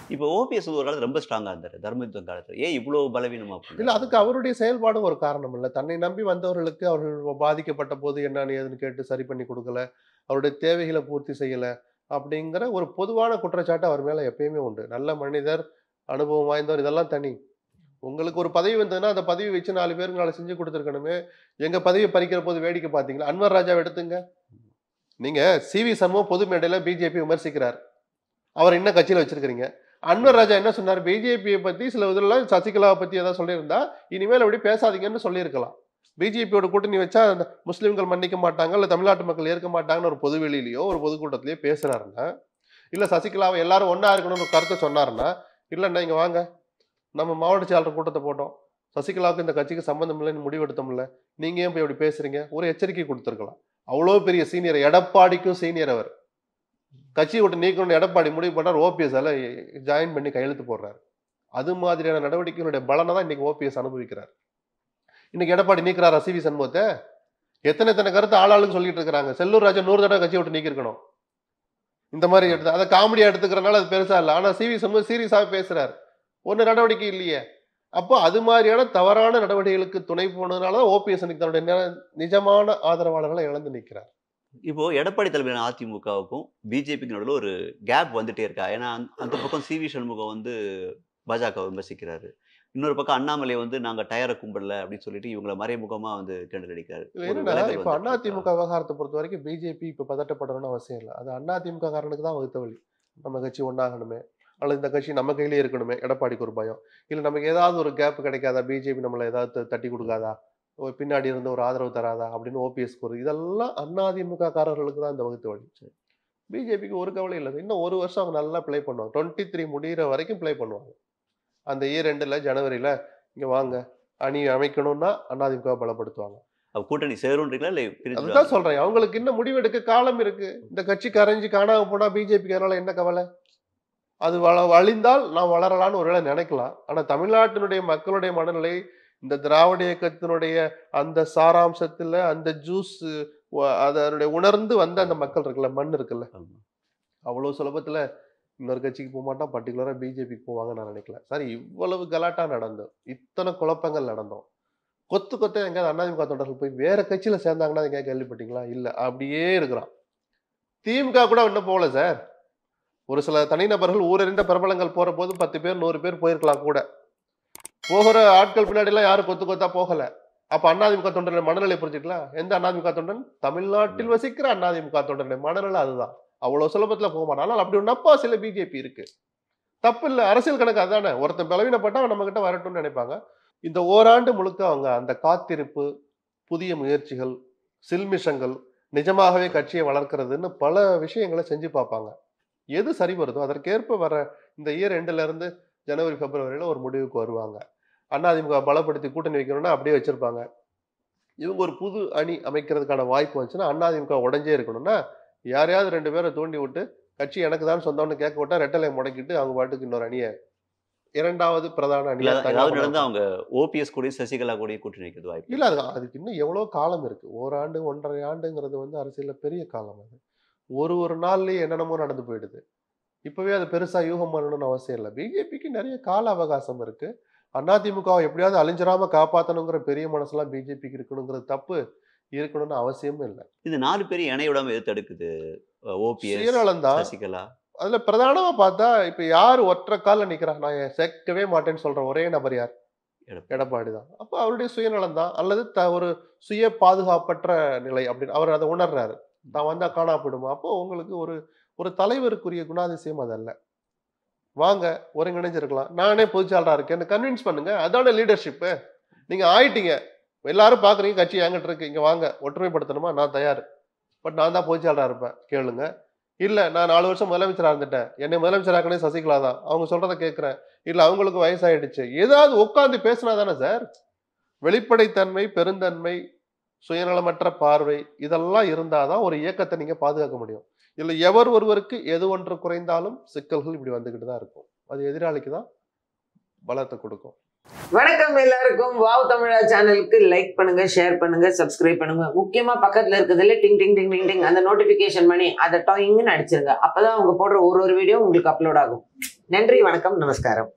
இப்போ ஓபிஎஸ் ஒரு காலத்துல ரொம்ப ஸ்ட்ராங்கா இருந்தாரு தர்மயுத்தம் காலத்துல ஏன் இவ்வளவு பலவீனமா பண்ணாரு? இல்ல அதுக்கு அவருடைய செயல்பாடும் ஒரு காரணம் இல்லை தன்னை நம்பி வந்தவர்களுக்கு அவர்கள் பாதிக்கப்பட்ட போது என்னன்னு ஏதுன்னு கேட்டு சரி பண்ணி கொடுக்கல அவருடைய தேவைகளை பூர்த்தி செய்யல அப்படிங்கிற ஒரு பொதுவான குற்றச்சாட்டு அவர் மேல எப்பயுமே உண்டு நல்ல மனிதர் அனுபவம் வாய்ந்தவர் இதெல்லாம் தனி உங்களுக்கு ஒரு பதவி வந்ததுன்னா அந்த பதவி வச்சு நாலு பேருக்கு நாளை செஞ்சு கொடுத்துருக்கணுமே எங்க பதவியை பறிக்கிற போது வேடிக்கை பார்த்தீங்களா அன்வர் ராஜாவை எடுத்துங்க நீங்க சிவி சண்முகம் பொது மேடையில பிஜேபி விமர்சிக்கிறார் அவர் என்ன கட்சியில வச்சிருக்கிறீங்க அன்வர் ராஜா என்ன சொன்னார் பிஜேபியை பத்தி சில இதெல்லாம் சசிகலாவை பத்தி ஏதாவது சொல்லியிருந்தா இனிமேல் அப்படி பேசாதீங்கன்னு சொல்லியிருக்கலாம் பிஜேபியோட கூட்டணி வச்சா அந்த முஸ்லிம்கள் மன்னிக்க மாட்டாங்க இல்ல தமிழ்நாட்டு மக்கள் ஏற்க மாட்டாங்கன்னு ஒரு பொதுவெளியிலயோ ஒரு பொதுக்கூட்டத்திலயோ பேசுறாருன்னா இல்ல சசிகலாவை எல்லாரும் ஒண்ணா இருக்கணும்னு ஒரு கருத்தை சொன்னாருன்னா இல்லைண்ணா இங்க வாங்க நம்ம மாவட்ட செயலாளர் கூட்டத்தை போட்டோம் சசிகலாவுக்கு இந்த கட்சிக்கு சம்பந்தம் இல்லைன்னு முடிவெடுத்தோம்ல நீங்க ஏன் போய் இப்படி பேசுறீங்க ஒரு எச்சரிக்கை கொடுத்துருக்கலாம் அவ்வளோ பெரிய சீனியர் எடப்பாடிக்கும் சீனியர் அவர் கட்சியை விட்டு நீக்கணும்னு எடப்பாடி முடிவு பண்ணார் ஓபிஎஸ் ஜாயின் பண்ணி கையெழுத்து போடுறாரு அது மாதிரியான நடவடிக்கைகளுடைய பலனை தான் இன்னைக்கு ஓபிஎஸ் அனுபவிக்கிறார் இன்னைக்கு எடப்பாடி நீக்கிறாரா சிவி சண்முகத்தை எத்தனை எத்தனை கருத்து ஆளாளுக்கு சொல்லிட்டு இருக்கிறாங்க செல்லூர் ராஜா நூறு தடவை கட்சியை விட்டு நீக்கிருக்கணும் இந்த மாதிரி எடுத்து அதை காமெடியா எடுத்துக்கிறனால அது பெருசா இல்லை ஆனா சிவி சண்முகம் சீரியஸாக பேசுறாரு ஒண்ணு நடவடிக்கை இல்லையே அப்போ அது மாதிரியான தவறான நடவடிக்கைகளுக்கு துணை போனதுனால தான் ஓபிஎஸ் தன்னுடைய நி- நிஜமான ஆதரவாளர்களை இழந்து நிற்கிறார் இப்போ எடப்பாடி தலைமையிலான அதிமுகவுக்கும் பிஜேபிக்கு நடுவில் ஒரு கேப் வந்துட்டே இருக்கா ஏன்னா அந்த- அந்த பக்கம் சி வி சண்முகம் வந்து பாஜக விமர்சிக்கிறாரு இன்னொரு பக்கம் அண்ணாமலை வந்து நாங்க டயரை கும்பிடல அப்படின்னு சொல்லிட்டு இவங்கள மறைமுகமா வந்து கிண்டல் அடிக்கிறாரு இது ஒரு என்னன்னா விலகல் இப்ப வந்துட்டு இருக்கா? அதிமுக விவகாரத்தை பொறுத்த வரைக்கும் பிஜேபி இப்ப பதட்டப்படணும்னு அவசியம் இல்லை அது அதிமுக காரனுக்கு தான் வகுத்த வழி நம்ம கட்சி ஒண்ணாகணுமே அல்லது இந்த கட்சி நம்ம கையிலே இருக்கணுமே எடப்பாடிக்கு ஒரு பயம் இல்ல நமக்கு ஏதாவது ஒரு கேப் கிடைக்காதா பிஜேபி நம்மளை ஏதாவது த- தட்டி கொடுக்காதா ஒரு பின்னாடி இருந்து ஒரு ஆதரவு தராதா அப்படின்னு ஓபிஎஸ்க்கு ஒரு இதெல்லாம் அதிமுக காரர்களுக்கு தான் இந்த வகுத்த வழி பிஜேபிக்கு ஒரு கவலை இல்லை இன்னும் ஒரு வருஷம் அவங்க நல்லா ப்ளே பண்ணுவாங்க டுவெண்ட்டி த்ரீ முடிகிற வரைக்கும் ப்ளே பண்ணுவாங்க அந்த இயர் ரெண்டுல ஜனவரியில இங்க வாங்க அணி அமைக்கணும்னா அதிமுக பலப்படுத்துவாங்க அப்ப கூட்டணி சேரும்ன்றீங்களா இல்ல அதுதான் பிரிஞ்சிருவாங்களா? சொல்றேன் அவங்களுக்கு இன்னும் முடிவெடுக்க காலம் இருக்கு இந்த கட்சி கரைஞ்சு காணாம போனா பிஜேபிக்கு அதனால என்ன கவலை அது வள அழிந்தால் நாம் வளரலாம்னு ஒருவேளை நினைக்கலாம் ஆனா தமிழ்நாட்டினுடைய மக்களுடைய மனநிலை இந்த திராவிட இயக்கத்தினுடைய அந்த சாராம்சத்துல அந்த ஜூஸ் அதனுடைய உணர்ந்து வந்த அந்த மக்கள் இருக்குல்ல மண் இருக்குல்ல ஆமா. அவ்வளவு சுலபத்துல இன்னொரு கட்சிக்கு போக மாட்டான் பர்டிகுலரா பிஜேபிக்கு போவாங்க நான் நினைக்கல சார் இவ்வளவு கலாட்டா நடந்தோம் இத்தனை குழப்பங்கள் நடந்தோம் கொத்து கொத்த எங்கேயாவது அதிமுக தொண்டர்கள் போய் வேற கட்சியில சேர்ந்தாங்கன்னா எங்கேயா கேள்விப்பட்டீங்களா இல்ல அப்படியே இருக்கிறான் திமுக கூட இன்னும் போகல சார் ஒரு சில தனிநபர்கள் ஊரறிந்த பிரபலங்கள் போற போது பத்து பேர் நூறு பேர் போயிருக்கலாம் கூட போகிற ஆட்கள் பின்னாடி எல்லாம் யாரும் கொத்து கொத்தா போகல அப்ப அதிமுக தொண்டர்கள் மனநிலை புரிஞ்சுக்கலாம் எந்த அதிமுக தொண்டன் தமிழ்நாட்டில் வசிக்கிற அதிமுக தொண்டனுடைய மனநிலை அதுதான் அவ்வளவு சுலபத்துல போக மாட்டான் ஆனால் அப்படி ஒரு நப்பா சில பிஜேபி இருக்கு தப்பு இல்லை அரசியல் கணக்கு அதானே ஒருத்தன் பலவீனப்பட்டா அவன் நம்ம கிட்ட வரட்டும்னு நினைப்பாங்க இந்த ஓராண்டு முழுக்க அவங்க அந்த காத்திருப்பு புதிய முயற்சிகள் சில்மிஷங்கள் நிஜமாகவே கட்சியை வளர்க்கறதுன்னு பல விஷயங்களை செஞ்சு பார்ப்பாங்க எது சரி வருதோ அதற்கேற்ப வர இந்த இயர் ரெண்டுல இருந்து ஜனவரி பிப்ரவரியில ஒரு முடிவுக்கு வருவாங்க அதிமுக பலப்படுத்தி கூட்டணி வைக்கணும்னா அப்படியே வச்சிருப்பாங்க இவங்க ஒரு புது அணி அமைக்கிறதுக்கான வாய்ப்பு வந்துச்சுன்னா அதிமுக உடஞ்சே இருக்கணும்னா யாரையாவது ரெண்டு பேரை தூண்டி விட்டு கட்சி எனக்கு தான் சொந்தம்னு கேட்க விட்டா ரெட்டலை முடக்கிட்டு அவங்க பாட்டுக்கு இன்னொரு அணியை இரண்டாவது பிரதான இல்ல அணியா ஏதாவது தனியா நடந்து அவங்க ஓபிஎஸ் கூட சசிகலா கூட கூட்டணி வைக்கிறது வாய்ப்பு இல்ல அது அதுக்கு இன்னும் எவ்வளோ காலம் இருக்கு ஓராண்டு ஒன்றரை ஆண்டுங்கிறது வந்து அரசியல்ல பெரிய காலம் அது ஒரு ஒரு நாள்லயே என்னென்னமோ நடந்து போயிடுது இப்பவே அது பெருசா யூகம் பண்ணணும்னு அவசியம் இல்லை பிஜேபிக்கு நிறைய கால அவகாசம் இருக்கு அதிமுகவை எப்படியாவது அழிஞ்சிராம காப்பாத்தணுங்கிற பெரிய மனசுலாம் பிஜேபிக்கு இருக்கணுங்கிறது தப்பு இருக்கணும்னு அவசியமும் இல்லை இந்த நாலு பேரும் இணைய விடாம எது தடுக்குது ஓபிஎஸ் சுயநலம் தான் சசிகலா அதுல பிரதானமா பார்த்தா இப்ப யார் ஒற்றை கால்ல நிக்கிறா நான் சேர்க்கவே மாட்டேன்னு சொல்ற ஒரே நபர் யார் எடப்பாடி. எடப்பாடி தான் அப்போ அவருடைய சுயநலம் தான் அல்லது த ஒரு சுய பாதுகாப்பற்ற நிலை அப்படின்னு அவர் அதை உணர்றாரு தான் வந்தா காணா போயிடுமா அப்போ உங்களுக்கு ஒரு ஒரு தலைவருக்குரிய குணாதிசயம் அதல்ல வாங்க ஒருங்கிணைஞ்சிருக்கலாம் நானே பொதுச்சாளரா இருக்கேன்னு கன்வின்ஸ் பண்ணுங்க அதான லீடர்ஷிப்பு நீங்க ஆயிட்டீங்க எல்லாரும் பாக்குறீங்க கட்சி என்கிட்ட இருக்கு இங்க வாங்க ஒற்றுமைப்படுத்தணுமா நான் தயார் பட் நான் தான் பொதுச்சாளரா இருப்பேன் கேளுங்க இல்ல நான் நாலு வருஷம் முதலமைச்சரா இருந்துட்டேன் என்னை முதலமைச்சராக்கனே சசிகலா தான் அவங்க சொல்றத கேட்கிறேன் இல்ல அவங்களுக்கு வயசாயிடுச்சு ஏதாவது உட்காந்து பேசினா தானே சார் வெளிப்படைத்தன்மை பெருந்தன்மை சுயநலமற்ற பார்வை இதெல்லாம் இருந்தாதான் ஒரு இயக்கத்தை நீங்க பாதுகாக்க முடியும் இல்ல எவர் ஒருவருக்கு எது ஒன்று குறைந்தாலும் சிக்கல்கள் இப்படி வந்துகிட்டு தான் இருக்கும் அது எதிராளிக்கு தான் பலத்தை கொடுக்கும் வணக்கம் எல்லாருக்கும் வாவ் தமிழா சேனலுக்கு லைக் பண்ணுங்க ஷேர் பண்ணுங்க சப்ஸ்கிரைப் பண்ணுங்க முக்கியமா பக்கத்துல இருக்கிறதுல டிங் டிங் டிங் டிங் டிங் அந்த நோட்டிபிகேஷன் பண்ணி அதை டாயிங்னு அடிச்சிருங்க அப்பதான் அவங்க போடுற ஒரு ஒரு வீடியோ உங்களுக்கு அப்லோட் ஆகும் நன்றி வணக்கம் நமஸ்காரம்